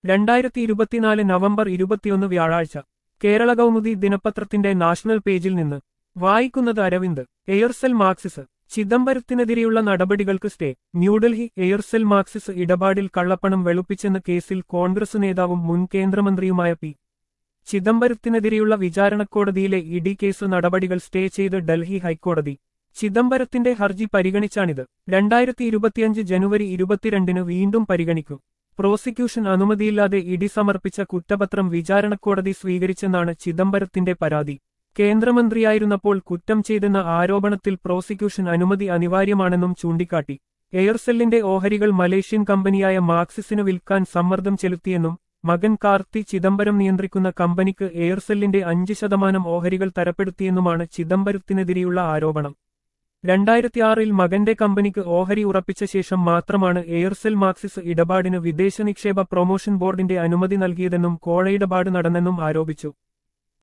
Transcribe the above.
രണ്ടായിരത്തി ഇരുപത്തിനാല് നവംബർ ഇരുപത്തിയൊന്ന് വ്യാഴാഴ്ച കേരള കൗമുദി ദിനപത്രത്തിന്റെ നാഷണൽ പേജിൽ നിന്ന് വായിക്കുന്നത് അരവിന്ദ് എയർസെൽ മാക്സിസ് ചിദംബരത്തിനെതിരെയുള്ള നടപടികൾക്ക് സ്റ്റേ ന്യൂഡൽഹി എയർസെൽ മാക്സിസ് ഇടപാടിൽ കള്ളപ്പണം വെളുപ്പിച്ചെന്ന കേസിൽ കോൺഗ്രസ് നേതാവും മുൻ കേന്ദ്രമന്ത്രിയുമായ പി ചിദംബരത്തിനെതിരെയുള്ള വിചാരണക്കോടതിയിലെ ഇഡി കേസ് നടപടികൾ സ്റ്റേ ചെയ്ത് ഡൽഹി ഹൈക്കോടതി ചിദംബരത്തിന്റെ ഹർജി പരിഗണിച്ചാണിത് രണ്ടായിരത്തി ഇരുപത്തിയഞ്ച് ജനുവരി ഇരുപത്തിരണ്ടിന് വീണ്ടും പരിഗണിക്കും പ്രോസിക്യൂഷൻ അനുമതിയില്ലാതെ ഇഡി സമർപ്പിച്ച കുറ്റപത്രം വിചാരണക്കോടതി സ്വീകരിച്ചെന്നാണ് ചിദംബരത്തിന്റെ പരാതി കേന്ദ്രമന്ത്രിയായിരുന്നപ്പോൾ കുറ്റം ചെയ്തെന്ന ആരോപണത്തിൽ പ്രോസിക്യൂഷൻ അനുമതി അനിവാര്യമാണെന്നും ചൂണ്ടിക്കാട്ടി എയർസെല്ലിന്റെ ഓഹരികൾ മലേഷ്യൻ കമ്പനിയായ മാക്സിസിന് വിൽക്കാൻ സമ്മർദ്ദം ചെലുത്തിയെന്നും മകൻ കാർത്തി ചിദംബരം നിയന്ത്രിക്കുന്ന കമ്പനിക്ക് എയർസെല്ലിന്റെ അഞ്ച് ശതമാനം ഓഹരികൾ തരപ്പെടുത്തിയെന്നുമാണ് ചിദംബരത്തിനെതിരെയുള്ള ആരോപണം രണ്ടായിരത്തിയാറിൽ മകന്റെ കമ്പനിക്ക് ഓഹരി ഉറപ്പിച്ച ശേഷം മാത്രമാണ് എയർസെൽ മാക്സിസ് ഇടപാടിന് വിദേശ നിക്ഷേപ പ്രൊമോഷൻ ബോർഡിന്റെ അനുമതി നൽകിയതെന്നും കോഴയിടപാട് നടന്നെന്നും ആരോപിച്ചു